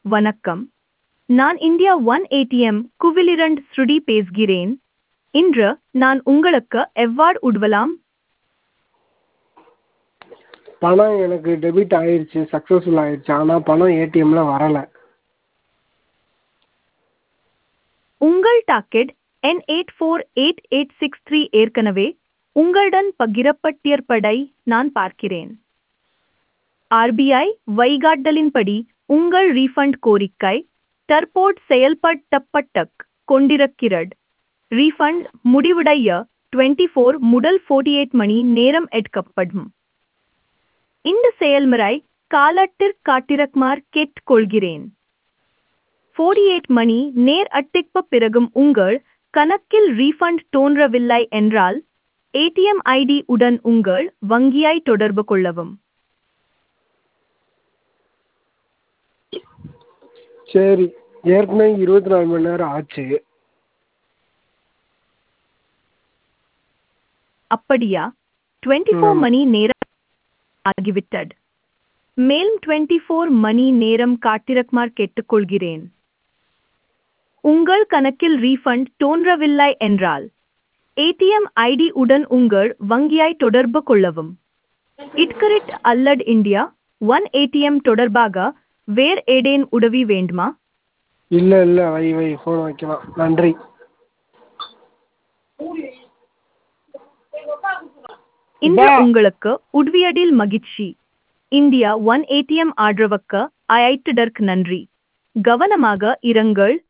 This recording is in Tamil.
வணக்கம் நான் இந்தியா ஒன் ஏடிஎம் குவிலிரண்ட் ஸ்ருடி பேசுகிறேன் இன்று நான் உங்களுக்கு எவ்வாறு உதவலாம் பணம் எனக்கு டெபிட் ஆயிடுச்சு சக்ஸஸ்ஃபுல் ஆயிடுச்சு ஆனால் பணம் ஏடிஎம்ல வரலை உங்கள் டாக்கெட் என் eight four eight eight six three ஏற்கனவே உங்களுடன் பகிரப்பட்டிருப்பதை நான் பார்க்கிறேன் ஆர்பிஐ வழிகாட்டலின்படி உங்கள் ரீஃபண்ட் கோரிக்கை தற்போது செயல்படுத்தப்பட்டு கொண்டிருக்கிறது ரீஃபண்ட் முடிவடைய டுவெண்ட்டி ஃபோர் முதல் ஃபோர்ட்டி எயிட் மணி நேரம் எடுக்கப்படும் இந்த செயல்முறை காலத்திற்கு காட்டிருக்குமாறு கேட்டுக்கொள்கிறேன் ஃபோர்ட்டி எயிட் மணி நேர் அட்டிக்கு பிறகும் உங்கள் கணக்கில் ரீஃபண்ட் தோன்றவில்லை என்றால் ஏடிஎம் ஐடி உடன் உங்கள் வங்கியை தொடர்பு கொள்ளவும் சரி ஏற்கனவே இருபத்தி நாலு மணி நேரம் ஆச்சு அப்படியா டுவெண்ட்டி ஃபோர் ம். மணி நேரம் ஆகிவிட்டது மேலும் டுவெண்ட்டி ஃபோர் மணி நேரம் காட்டிருக்குமாறு கேட்டுக்கொள்கிறேன் உங்கள் கணக்கில் ரீஃபண்ட் தோன்றவில்லை என்றால் ஏடிஎம் ஐடி உடன் உங்கள் வங்கியை தொடர்பு கொள்ளவும் இட்கரிட் அல்லட் இந்தியா ஒன் ஏடிஎம் தொடர்பாக வேறு ஏதேன் உதவி வேண்டுமா இல்லை இல்லை வை வை ஃபோன் வைக்கலாம் நன்றி இன்று பா. உங்களுக்கு உதவியதில் மகிழ்ச்சி இந்தியா ஒன் ஏடிஎம் ஆதரவுக்கு அழைத்ததற்கு நன்றி கவனமாக இருங்கள்